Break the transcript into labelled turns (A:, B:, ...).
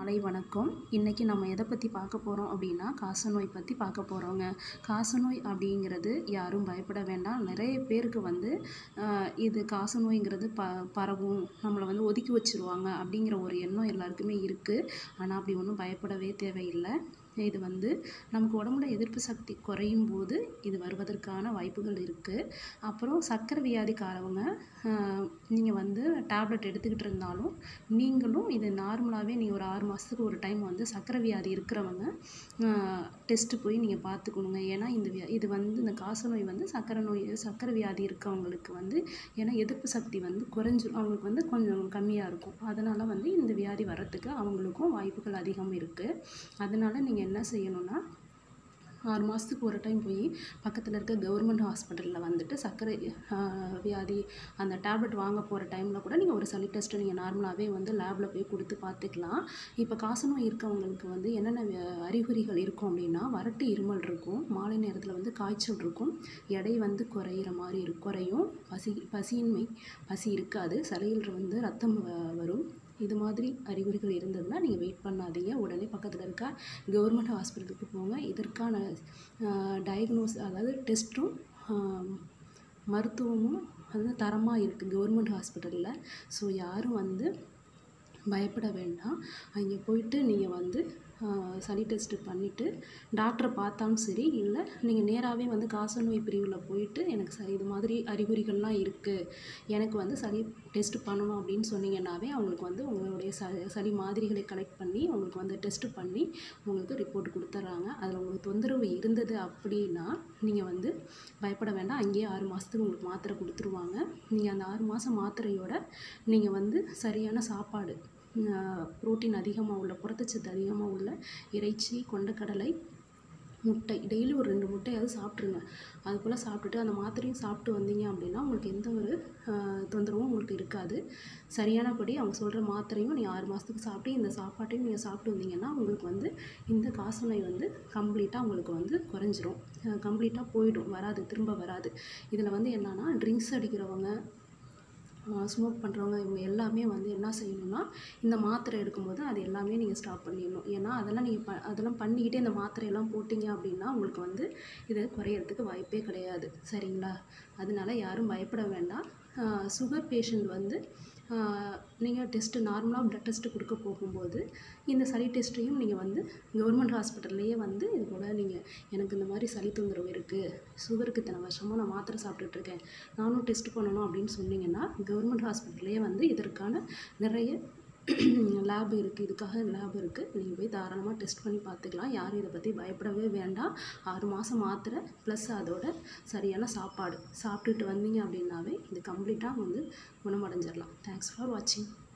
A: மாலை வணக்கம் இன்றைக்கி நம்ம எதை பற்றி பார்க்க போகிறோம் அப்படின்னா காசநோய் பற்றி பார்க்க போகிறோங்க காசநோய் அப்படிங்கிறது யாரும் பயப்பட வேண்டாம் நிறைய பேருக்கு வந்து ஆஹ், இது காசநோய்ங்கிறது ப பரவும் நம்மளை வந்து ஒதுக்கி வச்சிருவாங்க அப்படிங்கிற ஒரு எண்ணம் எல்லாருக்குமே இருக்குது ஆனால் அப்படி ஒன்றும் பயப்படவே தேவையில்லை இது வந்து நமக்கு உடம்புல எதிர்ப்பு சக்தி குறையும் போது இது வருவதற்கான வாய்ப்புகள் இருக்குது அப்புறம் சர்க்கரை வியாதிக்காரவங்க நீங்கள் வந்து டேப்லெட் எடுத்துக்கிட்டு இருந்தாலும் நீங்களும் இது நார்மலாகவே நீங்கள் ஒரு ஆறு மாதத்துக்கு ஒரு டைம் வந்து சர்க்கரை வியாதி இருக்கிறவங்க டெஸ்ட்டு போய் நீங்கள் பார்த்துக்கணுங்க ஏன்னா இந்த வியா இது வந்து இந்த காசநோய் வந்து சர்க்கரை நோய் சர்க்கரை வியாதி இருக்கவங்களுக்கு வந்து ஏன்னா எதிர்ப்பு சக்தி வந்து குறைஞ்சிரும் அவங்களுக்கு வந்து கொஞ்சம் கம்மியாக இருக்கும் அதனால் வந்து இந்த வியாதி வர்றதுக்கு அவங்களுக்கும் வாய்ப்புகள் அதிகம் இருக்குது அதனால் நீங்கள் என்ன செய்யணும்னா ஆறு மாதத்துக்கு ஒரு டைம் போய் பக்கத்தில் இருக்க கவர்மெண்ட் ஹாஸ்பிட்டலில் வந்துட்டு சர்க்கரை ஆஹ், வியாதி அந்த டேப்லெட் வாங்க போகிற டைமில் கூட நீங்கள் ஒரு சளி டெஸ்ட்டை நீங்கள் நார்மலாகவே வந்து லேபில் போய் கொடுத்து பார்த்துக்கலாம் இப்போ காசநோய் இருக்கவங்களுக்கு வந்து என்னென்ன வி- அறிகுறிகள் இருக்கும் அப்படின்னா வறட்டு இருமல் இருக்கும் மாலை நேரத்தில் வந்து காய்ச்சல் இருக்கும் எடை வந்து குறையிற மாதிரி இருக்கும் குறையும் பசி பசியின்மை பசி இருக்காது சளியில் வந்து ரத்தம் வ- வரும் இது மாதிரி அறிகுறிகள் இருந்ததுன்னா நீங்கள் வெயிட் பண்ணாதீங்க உடனே பக்கத்தில் இருக்க கவர்மெண்ட் ஹாஸ்பிட்டலுக்கு போங்க இதற்கான டயக்னோஸ் அதாவது டெஸ்ட்டும் மருத்துவமும் வந்து தரமாக இருக்குது கவர்மெண்ட் ஹாஸ்பிட்டலில் ஸோ யாரும் வந்து பயப்பட வேண்டாம் அங்கே போயிட்டு நீங்கள் வந்து ஆஹ், சளி டெஸ்ட்டு பண்ணிவிட்டு டாக்டரை பார்த்தாலும் சரி இல்லை நீங்கள் நேராகவே வந்து காசநோய் பிரிவில் போயிட்டு எனக்கு ச இது மாதிரி அறிகுறிகள்லாம் இருக்குது எனக்கு வந்து சளி டெஸ்ட் பண்ணணும் அப்படின்னு சொன்னீங்கன்னாவே அவங்களுக்கு வந்து உங்களுடைய ச சளி மாதிரிகளை கலெக்ட் பண்ணி உங்களுக்கு வந்து டெஸ்ட்டு பண்ணி உங்களுக்கு ரிப்போர்ட் கொடுத்துட்றாங்க அதில் உங்களுக்கு தொந்தரவு இருந்தது அப்படின்னா நீங்கள் வந்து பயப்பட வேண்டாம் அங்கேயே ஆறு மாதத்துக்கு உங்களுக்கு மாத்திரை கொடுத்துருவாங்க நீங்கள் அந்த ஆறு மாதம் மாத்திரையோட நீங்கள் வந்து சரியான சாப்பாடு புரோட்டீன் அதிகமாக உள்ள புரதச்சத்து அதிகமாக உள்ள இறைச்சி கொண்டக்கடலை முட்டை டெய்லி ஒரு ரெண்டு முட்டையாவது சாப்பிட்ருங்க அது போல் சாப்பிட்டுட்டு அந்த மாத்திரையும் சாப்பிட்டு வந்தீங்க அப்படின்னா உங்களுக்கு எந்த ஒரு ஆஹ், தொந்தரவும் உங்களுக்கு இருக்காது சரியானபடி அவங்க சொல்கிற மாத்திரையும் நீங்கள் ஆறு மாதத்துக்கு சாப்பிட்டு இந்த சாப்பாட்டையும் நீங்கள் சாப்பிட்டு வந்தீங்கன்னா உங்களுக்கு வந்து இந்த காசநோய் வந்து கம்ப்ளீட்டாக உங்களுக்கு வந்து குறைஞ்சிரும் கம்ப்ளீட்டாக போயிடும் வராது திரும்ப வராது இதில் வந்து என்னன்னா ட்ரிங்க்ஸ் அடிக்கிறவங்க ஸ்மோக் பண்ணுறவங்க இவங்க எல்லாமே வந்து என்ன செய்யணும்னா இந்த மாத்திரை எடுக்கும்போது அது எல்லாமே நீங்கள் ஸ்டாப் பண்ணிடணும் ஏன்னா அதெல்லாம் நீங்கள் ப அதெல்லாம் பண்ணிக்கிட்டே இந்த மாத்திரையெல்லாம் போட்டிங்க அப்படின்னா உங்களுக்கு வந்து இது குறையறதுக்கு வாய்ப்பே கிடையாது சரிங்களா அதனால யாரும் பயப்பட வேண்டாம் சுகர் பேஷண்ட் வந்து நீங்கள் டெஸ்ட்டு நார்மலாக ப்ளட் டெஸ்ட்டு கொடுக்க போகும்போது இந்த சளி டெஸ்ட்டையும் நீங்கள் வந்து கவர்மெண்ட் ஹாஸ்பிட்டல்லையே வந்து இது போல் நீங்கள் எனக்கு இந்த மாதிரி சளி தொந்தரவு இருக்குது சுகருக்கு இத்தனை வருஷமாக நான் மாத்திரை சாப்பிட்டுட்டு இருக்கேன் நானும் டெஸ்ட் பண்ணணும் அப்படின்னு சொன்னீங்கன்னா கவர்மெண்ட் ஹாஸ்பிட்டல்லையே வந்து இதற்கான நிறைய லேப் இருக்குது இதுக்காக லேப் இருக்குது நீங்கள் போய் தாராளமாக டெஸ்ட் பண்ணி பார்த்துக்கலாம் யாரும் இதை பற்றி பயப்படவே வேண்டாம் ஆறு மாதம் மாத்திரை ப்ளஸ் அதோட சரியான சாப்பாடு சாப்பிட்டுட்டு வந்தீங்க அப்படின்னாவே இது கம்ப்ளீட்டாக வந்து குணமடைஞ்சிடலாம் தேங்க்ஸ் ஃபார் வாட்சிங்